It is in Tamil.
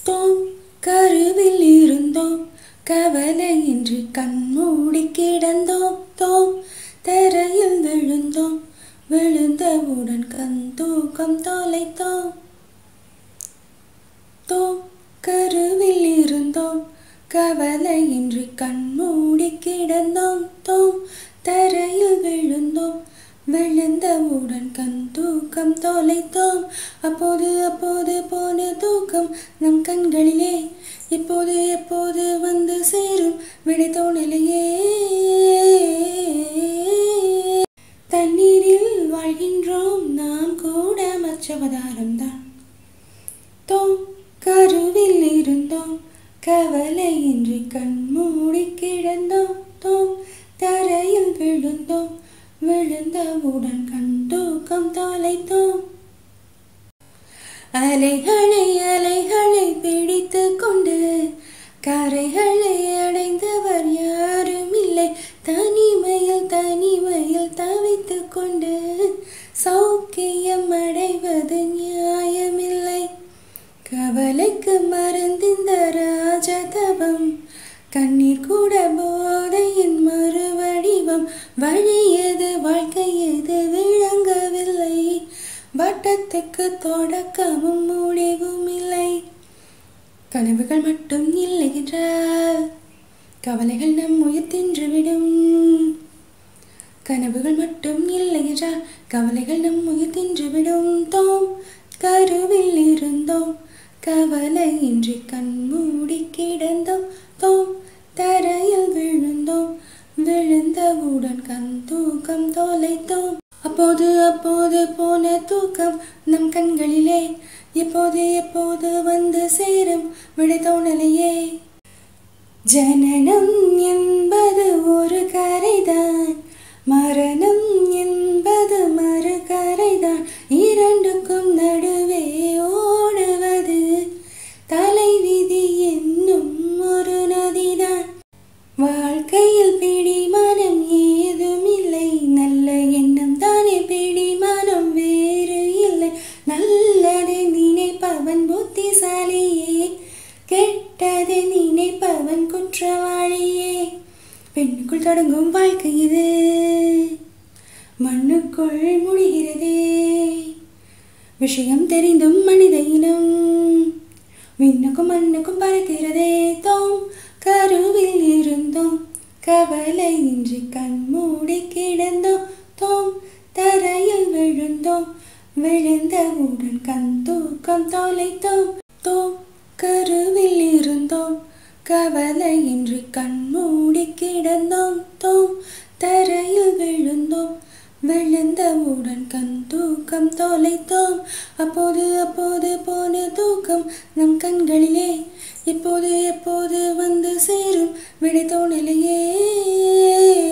தோம் கருவில் இருந்தோம் கவலையின்றி கண்மூடி கிடந்தோம் தோம் தரையில் விழுந்தோம் விழுந்தவுடன் கண் தூக்கம் தொலைத்தோம் தோம் கருவில் இருந்தோம் கவலையின்றி கண்மூடி கிடந்தோம் தோம் தரையில் விழுந்தோம் விழுந்தவுடன் கண் தூக்கம் தொலைத்தோம் அப்போது அப்போது போன தூக்கம் நம் கண்களிலே இப்போது எப்போது வந்து சேரும் விடை தோணலையே தண்ணீரில் வாழ்கின்றோம் நாம் கூட மற்றவதாரம்தான் தோம் கருவில் இருந்தோம் கவலையின்றி கண்மூடி கிடந்தோம் தோம் தரையில் விழுந்தோம் விழுந்தவுடன் கண் தூக்கம் தொலைத்தோம் அலைகளை அலைகளை பிடித்து கொண்டு கரைகளை அடைந்தவர் யாரும் இல்லை தனிமையில் தனிமையில் தவித்து கொண்டு சௌக்கியம் அடைவது நியாயமில்லை கவலைக்கு மருந்திந்த ராஜதவம் கண்ணீர் கூட போதையின் மறுவடிவம் வழியது வாழ்க்கை எது விளங்கவில்லை வட்டத்துக்கு தொடக்கமும் முடிவும் இல்லை கனவுகள் மட்டும் இல்லை என்றால் கவலைகள் நம் உயிர் தின்றுவிடும் கனவுகள் மட்டும் இல்லை என்றால் கவலைகள் நம் உயிர் தின்றுவிடும் தோம் கருவில் இருந்தோம் கவலையின்றி கண்மூடி கிடந்தோம் தோம் தரையில் விழுந்தோம் விழுந்தவுடன் கண் தூக்கம் தொலைத்தோம் அப்போது அப்போது போன தூக்கம் நம் கண்களிலே எப்போது எப்போது வந்து சேரும் விடை தோணலையே ஜனனம் என்பது ஒரு கரைதான் மரணம் என்பது மறு கரைதான் இரண்டுக்கும் நடுவே ஓடுவது தலைவிதி என்னும் ஒரு நதிதான் வாழ்க்கையில் பிடிமானம் ஏதும் இல்லை நல்ல எண்ணம் தானே பிடிமானம் வேறு இல்லை நல்லதை நினைப்பவன் புத்திசாலியே கெட்டதை நினைப்பவன் குற்றவாளியே பெண்ணுக்குள் தொடங்கும் வாழ்க்கை இது மண்ணுக்குள் முடிகிறதே விஷயம் தெரிந்தும் மனித இனம் விண்ணுக்கும் மண்ணுக்கும் பறக்கிறதே தோம் கருவில் இருந்தோம் கவலையின்றி கண்மூடி கிடந்தோம் தோம் தரையில் விழுந்தோம் விழுந்தவுடன் கண் தூக்கம் தொலைத்தோம் தோம் கருவில் இருந்தோம் கவலையின்றி கண்மூடி கிடந்தோம் தோம் தரையில் விழுந்தோம் விழுந்தவுடன் கண் தூக்கம் தொலைத்தோம் அப்போது அப்போது போன தூக்கம் நம் கண்களிலே இப்போது எப்போது வந்து சேரும் விடை தோணலையே